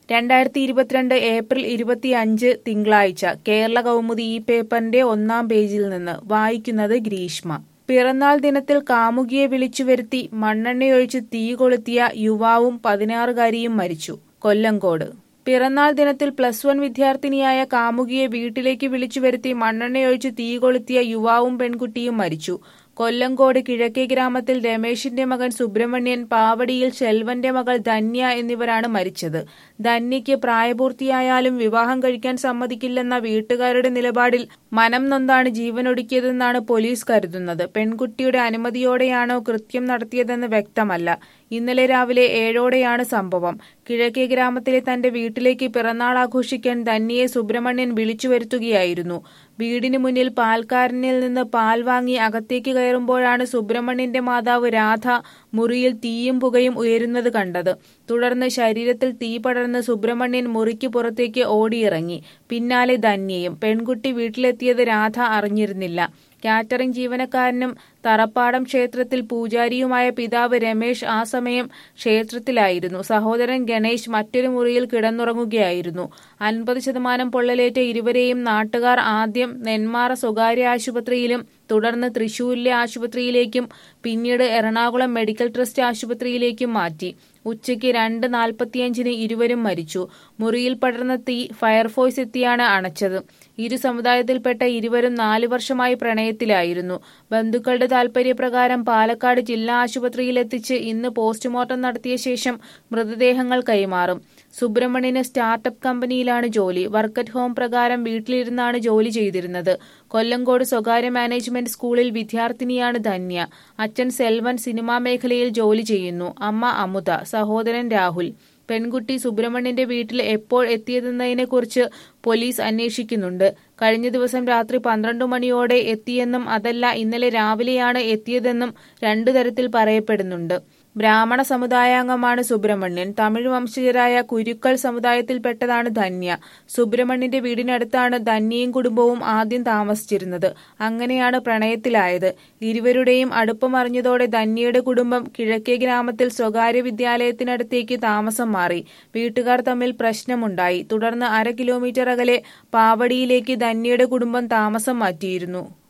രണ്ടായിരത്തി ഇരുപത്തിരണ്ട് ഏപ്രിൽ ഇരുപത്തിയഞ്ച് തിങ്കളാഴ്ച കേരള കൗമുദി ഈ പേപ്പറിന്റെ ഒന്നാം പേജിൽ നിന്ന് വായിക്കുന്നത് ഗ്രീഷ്മ പിറന്നാൾ ദിനത്തിൽ കാമുകിയെ വിളിച്ചു വരുത്തി മണ്ണെണ്ണയൊഴിച്ച് തീ കൊളുത്തിയ യുവാവും പതിനാറുകാരിയും മരിച്ചു കൊല്ലങ്കോട് പിറന്നാൾ ദിനത്തിൽ പ്ലസ് വൺ വിദ്യാർത്ഥിനിയായ കാമുകിയെ വീട്ടിലേക്ക് വിളിച്ചു വരുത്തി മണ്ണെണ്ണയൊഴിച്ച് തീ കൊളുത്തിയ യുവാവും പെൺകുട്ടിയും മരിച്ചു കൊല്ലങ്കോട് കിഴക്കേ ഗ്രാമത്തിൽ രമേശിന്റെ മകൻ സുബ്രഹ്മണ്യൻ പാവടിയിൽ ശെൽവന്റെ മകൾ ധന്യ എന്നിവരാണ് മരിച്ചത് ധന്യയ്ക്ക് പ്രായപൂർത്തിയായാലും വിവാഹം കഴിക്കാൻ സമ്മതിക്കില്ലെന്ന വീട്ടുകാരുടെ നിലപാടിൽ മനം നൊന്താണ് ജീവനൊടുക്കിയതെന്നാണ് പോലീസ് കരുതുന്നത് പെൺകുട്ടിയുടെ അനുമതിയോടെയാണോ കൃത്യം നടത്തിയതെന്ന് വ്യക്തമല്ല ഇന്നലെ രാവിലെ ഏഴോടെയാണ് സംഭവം കിഴക്കേ ഗ്രാമത്തിലെ തന്റെ വീട്ടിലേക്ക് പിറന്നാൾ ആഘോഷിക്കാൻ ധന്യയെ സുബ്രഹ്മണ്യൻ വിളിച്ചു വരുത്തുകയായിരുന്നു വീടിന് മുന്നിൽ പാൽക്കാരനിൽ നിന്ന് പാൽ വാങ്ങി അകത്തേക്ക് കയറുമ്പോഴാണ് സുബ്രഹ്മണ്യന്റെ മാതാവ് രാധ മുറിയിൽ തീയും പുകയും ഉയരുന്നത് കണ്ടത് തുടർന്ന് ശരീരത്തിൽ തീ പടർന്ന് സുബ്രഹ്മണ്യൻ മുറിക്ക് പുറത്തേക്ക് ഓടിയിറങ്ങി പിന്നാലെ ധന്യയും പെൺകുട്ടി വീട്ടിലെത്തിയത് രാധ അറിഞ്ഞിരുന്നില്ല കാറ്ററിംഗ് ജീവനക്കാരനും തറപ്പാടം ക്ഷേത്രത്തിൽ പൂജാരിയുമായ പിതാവ് രമേശ് ആ സമയം ക്ഷേത്രത്തിലായിരുന്നു സഹോദരൻ ഗണേശ് മറ്റൊരു മുറിയിൽ കിടന്നുറങ്ങുകയായിരുന്നു അൻപത് ശതമാനം പൊള്ളലേറ്റ ഇരുവരെയും നാട്ടുകാർ ആദ്യം നെന്മാറ സ്വകാര്യ ആശുപത്രിയിലും തുടർന്ന് തൃശൂരിലെ ആശുപത്രിയിലേക്കും പിന്നീട് എറണാകുളം മെഡിക്കൽ ട്രസ്റ്റ് ആശുപത്രിയിലേക്കും മാറ്റി ഉച്ചയ്ക്ക് രണ്ട് നാൽപ്പത്തിയഞ്ചിന് ഇരുവരും മരിച്ചു മുറിയിൽ പടർന്ന തീ ഫയർഫോഴ്സ് എത്തിയാണ് അണച്ചത് ഇരു സമുദായത്തിൽപ്പെട്ട ഇരുവരും നാലു വർഷമായി പ്രണയത്തിലായിരുന്നു ബന്ധുക്കളുടെ താൽപര്യപ്രകാരം പാലക്കാട് ജില്ലാ ആശുപത്രിയിലെത്തിച്ച് ഇന്ന് പോസ്റ്റ്മോർട്ടം നടത്തിയ ശേഷം മൃതദേഹങ്ങൾ കൈമാറും സുബ്രഹ്മണ്യന് സ്റ്റാർട്ടപ്പ് കമ്പനിയിലാണ് ജോലി വർക്ക് അറ്റ് ഹോം പ്രകാരം വീട്ടിലിരുന്നാണ് ജോലി ചെയ്തിരുന്നത് കൊല്ലങ്കോട് സ്വകാര്യ മാനേജ്മെന്റ് സ്കൂളിൽ വിദ്യാർത്ഥിനിയാണ് ധന്യ അച്ഛൻ സെൽവൻ സിനിമാ മേഖലയിൽ ജോലി ചെയ്യുന്നു അമ്മ അമുത സഹോദരൻ രാഹുൽ പെൺകുട്ടി സുബ്രഹ്മണ്യന്റെ വീട്ടിൽ എപ്പോൾ എത്തിയതെന്നതിനെക്കുറിച്ച് പോലീസ് അന്വേഷിക്കുന്നുണ്ട് കഴിഞ്ഞ ദിവസം രാത്രി പന്ത്രണ്ട് മണിയോടെ എത്തിയെന്നും അതല്ല ഇന്നലെ രാവിലെയാണ് എത്തിയതെന്നും രണ്ടു തരത്തിൽ പറയപ്പെടുന്നുണ്ട് ബ്രാഹ്മണ സമുദായാംഗമാണ് സുബ്രഹ്മണ്യൻ തമിഴ് വംശജരായ കുരുക്കൾ സമുദായത്തിൽപ്പെട്ടതാണ് ധന്യ സുബ്രഹ്മണ്യന്റെ വീടിനടുത്താണ് ധന്യയും കുടുംബവും ആദ്യം താമസിച്ചിരുന്നത് അങ്ങനെയാണ് പ്രണയത്തിലായത് ഇരുവരുടെയും അടുപ്പം അറിഞ്ഞതോടെ ധന്യയുടെ കുടുംബം കിഴക്കേ ഗ്രാമത്തിൽ സ്വകാര്യ വിദ്യാലയത്തിനടുത്തേക്ക് താമസം മാറി വീട്ടുകാർ തമ്മിൽ പ്രശ്നമുണ്ടായി തുടർന്ന് അര കിലോമീറ്റർ അകലെ പാവടിയിലേക്ക് ധന്യയുടെ കുടുംബം താമസം മാറ്റിയിരുന്നു